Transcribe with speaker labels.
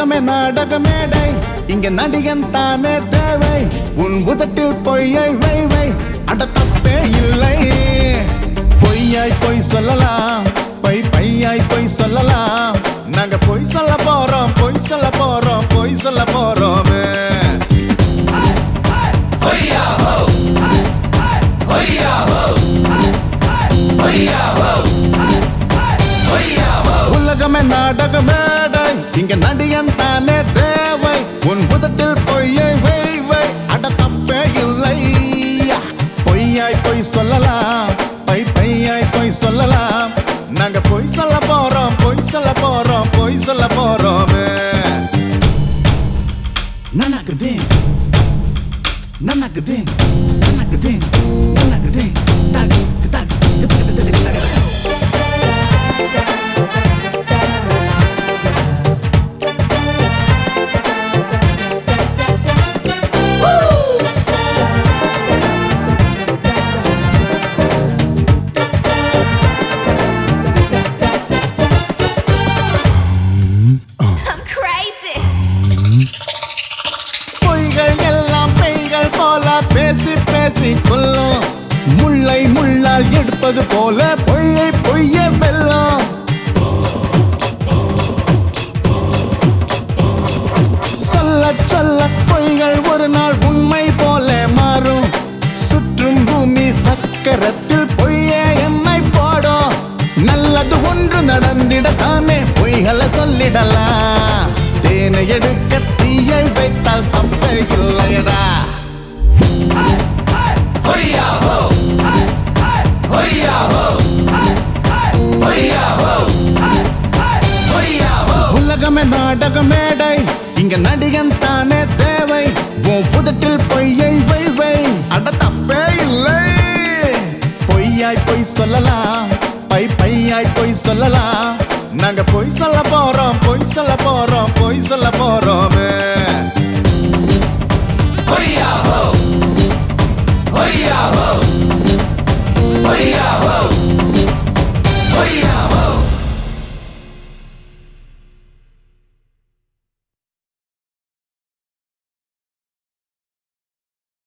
Speaker 1: உலகமே நாடக மேடை இங்க நடிகன் தானே தேவை உன் உதட்டில் பொய்யை வை வை அட தப்பே இல்லை பொய்யாய் பொய் சொல்லலாம் பை பையாய் பொய் சொல்லலாம் நாங்க பொய் சொல்ல போறோம் பொய் சொல்ல போறோம் பொய் சொல்ல போறோமே உலகமே நாடக மேடை இங்க நடிகன் தானே தேவை உன் உதட்டில் பொய்யை வை வை அட தப்பே இல்லை பொய்யாய் பொய் சொல்லலாம் பை பையாய் பொய் சொல்லலாம் நாங்க பொய் சொல்ல போறோம் பொய் சொல்ல போறோம் பொய் சொல்ல போறோமே நனக்குதே நனக்குதே நனக்குதே நனக்குதே தக் தக் தக் தக் தக் தக்
Speaker 2: I'm crazy.
Speaker 1: பொய்கள் எல்லாம் பெய்கள் போல பேசி பேசி கொல்லும் முள்ளை முள்ளால் எடுப்பது போல பொய்யை பொய்ய வெல்லும் சொல்ல சொல்ல பொய்கள் ஒரு நாள் உண்மை போல மாறும் சுற்றும் பூமி சக்கரத்தில் பொய்யே என்னை போடும் நல்லது ஒன்று நடந்திட தானே பொய்களை சொல்லிடலாம் தேனை எடுக்க தீயை வைத்தால் தப்பே இல்லையடா உலகமே நாடக மேடை இங்க நடிகன் தானே தேவை உன் புதட்டில் பொய்யை வை வை அட தப்பே இல்லை பொய்யாய் பொய் சொல்லலாம் பை பையாய் பொய் சொல்லலாம் நாங்க பொய் சொல்ல போறோம்